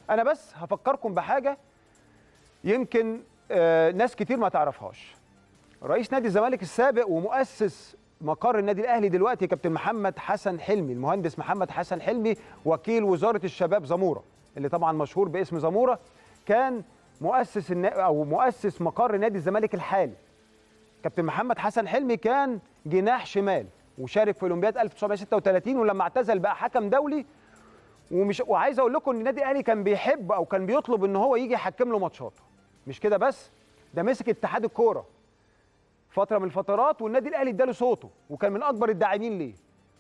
انا بس هفكركم بحاجه يمكن آه ناس كتير ما تعرفهاش رئيس نادي الزمالك السابق ومؤسس مقر النادي الاهلي دلوقتي كابتن محمد حسن حلمي المهندس محمد حسن حلمي وكيل وزاره الشباب زموره اللي طبعا مشهور باسم زموره كان مؤسس النا... او مؤسس مقر نادي الزمالك الحالي كابتن محمد حسن حلمي كان جناح شمال وشارك في اولمبياد 1936 ولما اعتزل بقى حكم دولي ومش وعايز اقول لكم ان النادي الاهلي كان بيحب او كان بيطلب ان هو يجي يحكم له ماتشاته مش كده بس ده مسك اتحاد الكوره فتره من الفترات والنادي الاهلي اداله صوته وكان من اكبر الداعمين ليه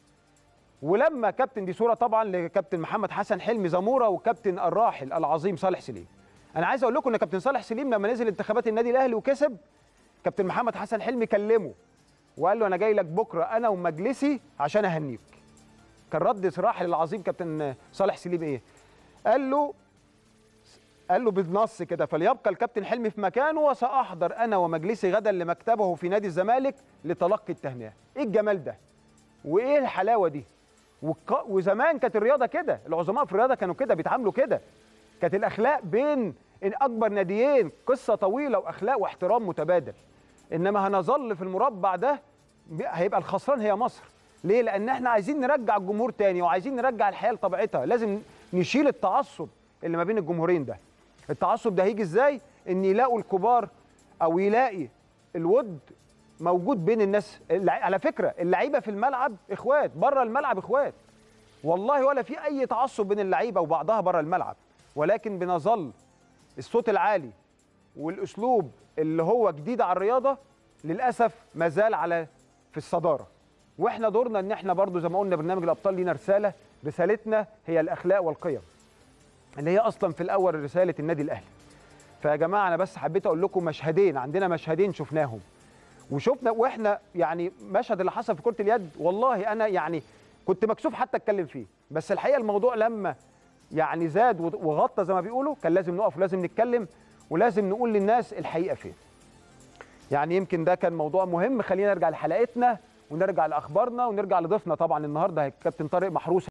ولما كابتن دي صوره طبعا لكابتن محمد حسن حلمي زموره وكابتن الراحل العظيم صالح سليم انا عايز اقول لكم ان كابتن صالح سليم لما نزل انتخابات النادي الاهلي وكسب كابتن محمد حسن حلمي كلمه وقال له انا جاي لك بكره انا ومجلسي عشان اهنيك كان رد الراحل العظيم كابتن صالح سليم ايه قال له قال له بالنص كده فليبقى الكابتن حلمي في مكانه وساحضر انا ومجلسي غدا لمكتبه في نادي الزمالك لتلقي التهنئه ايه الجمال ده وايه الحلاوه دي وك... وزمان كانت الرياضه كده العظماء في الرياضه كانوا كده بيتعاملوا كده كانت الاخلاق بين اكبر ناديين قصه طويله واخلاق واحترام متبادل انما هنظل في المربع ده هيبقى الخسران هي مصر ليه لان احنا عايزين نرجع الجمهور تاني وعايزين نرجع الحياه لطبيعتها لازم نشيل التعصب اللي ما بين الجمهورين ده التعصب ده هيجي ازاي ان يلاقوا الكبار او يلاقي الود موجود بين الناس على فكره اللعيبه في الملعب اخوات بره الملعب اخوات والله ولا في اي تعصب بين اللعيبه وبعضها بره الملعب ولكن بنظل الصوت العالي والاسلوب اللي هو جديد على الرياضه للاسف ما زال على في الصداره واحنا دورنا ان احنا برضو زي ما قلنا برنامج الابطال لينا رساله رسالتنا هي الاخلاق والقيم اللي هي اصلا في الاول رساله النادي الاهلي فيا جماعه انا بس حبيت اقول لكم مشهدين عندنا مشهدين شفناهم وشفنا واحنا يعني مشهد اللي حصل في كره اليد والله انا يعني كنت مكسوف حتى اتكلم فيه بس الحقيقه الموضوع لما يعني زاد وغطى زي ما بيقولوا كان لازم نقف ولازم نتكلم ولازم نقول للناس الحقيقه فين يعني يمكن ده كان موضوع مهم خلينا نرجع لحلقتنا ونرجع لاخبارنا ونرجع لضيفنا طبعا النهارده كابتن طارق محروس